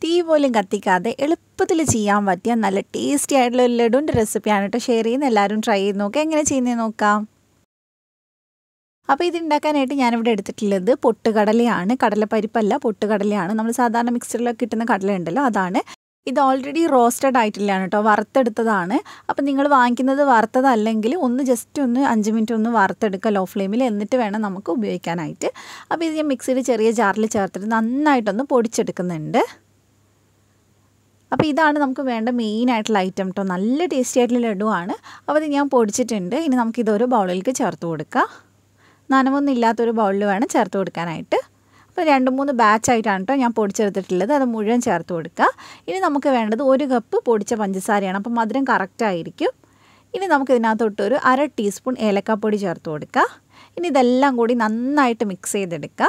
തീ പോലും കത്തിക്കാതെ എളുപ്പത്തിൽ ചെയ്യാൻ പറ്റിയ നല്ല ടേസ്റ്റി ആയിട്ടുള്ള ഒരു ലഡുവിൻ്റെ റെസിപ്പിയാണ് കേട്ടോ ഷെയർ ചെയ്യുന്നത് എല്ലാവരും ട്രൈ ചെയ്ത് നോക്കുക എങ്ങനെ ചെയ്യുന്നത് നോക്കാം അപ്പോൾ ഇത് ഉണ്ടാക്കാനായിട്ട് ഞാനിവിടെ എടുത്തിട്ടുള്ളത് പൊട്ടുകടലയാണ് കടലപ്പരിപ്പല്ല പൊട്ടുകടലയാണ് നമ്മൾ സാധാരണ മിക്സറിലൊക്കെ കിട്ടുന്ന കടല ഉണ്ടല്ലോ അതാണ് ഇത് ഓൾറെഡി റോസ്റ്റഡ് ആയിട്ടുള്ളതാണ് കേട്ടോ വറുത്തെടുത്തതാണ് അപ്പോൾ നിങ്ങൾ വാങ്ങിക്കുന്നത് വറുത്തതല്ലെങ്കിൽ ഒന്ന് ജസ്റ്റ് ഒന്ന് അഞ്ച് മിനിറ്റ് ഒന്ന് വറുത്തെടുക്കുക ലോ ഫ്ലെയിമിൽ എന്നിട്ട് വേണം നമുക്ക് ഉപയോഗിക്കാനായിട്ട് അപ്പോൾ ഇത് ഞാൻ മിക്സിയുടെ ചെറിയ ജാറിൽ ചേർത്തിട്ട് നന്നായിട്ടൊന്ന് പൊടിച്ചെടുക്കുന്നുണ്ട് അപ്പോൾ ഇതാണ് നമുക്ക് വേണ്ട മെയിൻ ആയിട്ടുള്ള ഐറ്റം കേട്ടോ നല്ല ടേസ്റ്റി ആയിട്ടുള്ള ലഡുവാണ് അപ്പോൾ ഇത് ഞാൻ പൊടിച്ചിട്ടുണ്ട് ഇനി നമുക്കിതൊരു ബൗളിലേക്ക് ചേർത്ത് കൊടുക്കാം നനവൊന്നും ഇല്ലാത്തൊരു ബൗളിൽ വേണം ചേർത്ത് കൊടുക്കാനായിട്ട് അപ്പോൾ രണ്ട് മൂന്ന് ബാച്ചായിട്ടാണ് കേട്ടോ ഞാൻ പൊടിച്ചെടുത്തിട്ടുള്ളത് അത് മുഴുവൻ ചേർത്ത് കൊടുക്കുക ഇനി നമുക്ക് വേണ്ടത് ഒരു കപ്പ് പൊടിച്ച പഞ്ചസാരയാണ് അപ്പോൾ മധുരം കറക്റ്റ് ആയിരിക്കും ഇനി നമുക്ക് ഇതിനകത്തോട്ട് ഒരു അര ടീസ്പൂൺ ഏലക്കാപ്പൊടി ചേർത്ത് കൊടുക്കുക ഇനി ഇതെല്ലാം കൂടി നന്നായിട്ട് മിക്സ് ചെയ്തെടുക്കുക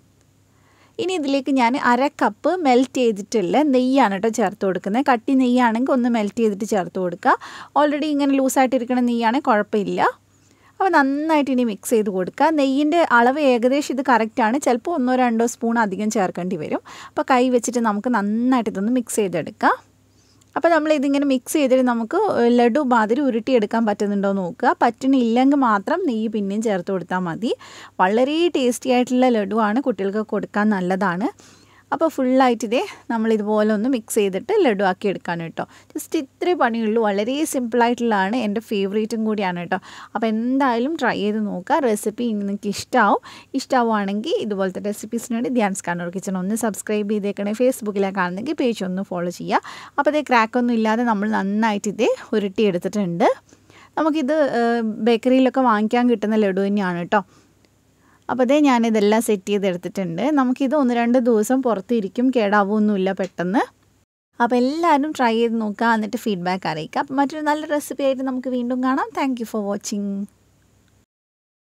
ഇനി ഇതിലേക്ക് ഞാൻ അര കപ്പ് മെൽറ്റ് ചെയ്തിട്ടുള്ള നെയ്യാണ് കേട്ടോ ചേർത്ത് കൊടുക്കുന്നത് കട്ടി നെയ്യാണെങ്കിൽ ഒന്ന് മെൽറ്റ് ചെയ്തിട്ട് ചേർത്ത് കൊടുക്കുക ഓൾറെഡി ഇങ്ങനെ ലൂസായിട്ടിരിക്കുന്ന നെയ്യാണെങ്കിൽ കുഴപ്പമില്ല അപ്പോൾ നന്നായിട്ട് ഇനി മിക്സ് ചെയ്ത് കൊടുക്കുക നെയ്യിൻ്റെ അളവ് ഏകദേശം ഇത് കറക്റ്റാണ് ചിലപ്പോൾ ഒന്നോ രണ്ടോ സ്പൂൺ അധികം ചേർക്കേണ്ടി വരും അപ്പോൾ കൈ വെച്ചിട്ട് നമുക്ക് നന്നായിട്ട് ഇതൊന്ന് മിക്സ് ചെയ്തെടുക്കാം അപ്പോൾ നമ്മൾ ഇതിങ്ങനെ മിക്സ് ചെയ്തിട്ട് നമുക്ക് ലഡു മാതിരി ഉരുട്ടിയെടുക്കാൻ പറ്റുന്നുണ്ടോ നോക്കുക പറ്റുന്നില്ലെങ്കിൽ മാത്രം നെയ്യ് പിന്നെയും ചേർത്ത് കൊടുത്താൽ മതി വളരെ ടേസ്റ്റി ആയിട്ടുള്ള ലഡുവാണ് കുട്ടികൾക്ക് കൊടുക്കാൻ നല്ലതാണ് അപ്പോൾ ഫുള്ളായിട്ട് ഇതേ നമ്മൾ ഇതുപോലെ ഒന്ന് മിക്സ് ചെയ്തിട്ട് ലഡു ആക്കി എടുക്കാൻ കേട്ടോ ജസ്റ്റ് ഇത്രേ പണിയുള്ളൂ വളരെ സിമ്പിളായിട്ടുള്ളതാണ് എൻ്റെ ഫേവറേറ്റും കൂടിയാണ് കേട്ടോ അപ്പോൾ എന്തായാലും ട്രൈ ചെയ്ത് നോക്കുക റെസിപ്പി നിങ്ങൾക്ക് ഇഷ്ടമാവും ഇഷ്ടമാവുകയാണെങ്കിൽ ഇതുപോലത്തെ റെസിപ്പീസിന് വേണ്ടി ധ്യാൻസ് കണ്ണൂർ കിച്ചൺ ഒന്ന് സബ്സ്ക്രൈബ് ചെയ്തേക്കണേ ഫേസ്ബുക്കിലാണ് കാണുന്നെങ്കിൽ പേജ് ഒന്ന് ഫോളോ ചെയ്യുക അപ്പോൾ ഇതേ ക്രാക്കൊന്നും ഇല്ലാതെ നമ്മൾ നന്നായിട്ട് ഇതേ ഉരുട്ടിയെടുത്തിട്ടുണ്ട് നമുക്കിത് ബേക്കറിയിലൊക്കെ വാങ്ങിക്കാൻ കിട്ടുന്ന ലഡു തന്നെയാണ് കേട്ടോ അപ്പോൾ അതേ ഞാനിതെല്ലാം സെറ്റ് ചെയ്തെടുത്തിട്ടുണ്ട് നമുക്കിത് ഒന്ന് രണ്ട് ദിവസം പുറത്തിരിക്കും കേടാവൊന്നുമില്ല പെട്ടെന്ന് അപ്പോൾ എല്ലാവരും ട്രൈ ചെയ്ത് നോക്കുക എന്നിട്ട് ഫീഡ്ബാക്ക് അറിയിക്കുക അപ്പോൾ മറ്റൊരു നല്ല റെസിപ്പി ആയിട്ട് നമുക്ക് വീണ്ടും കാണാം താങ്ക് ഫോർ വാച്ചിങ്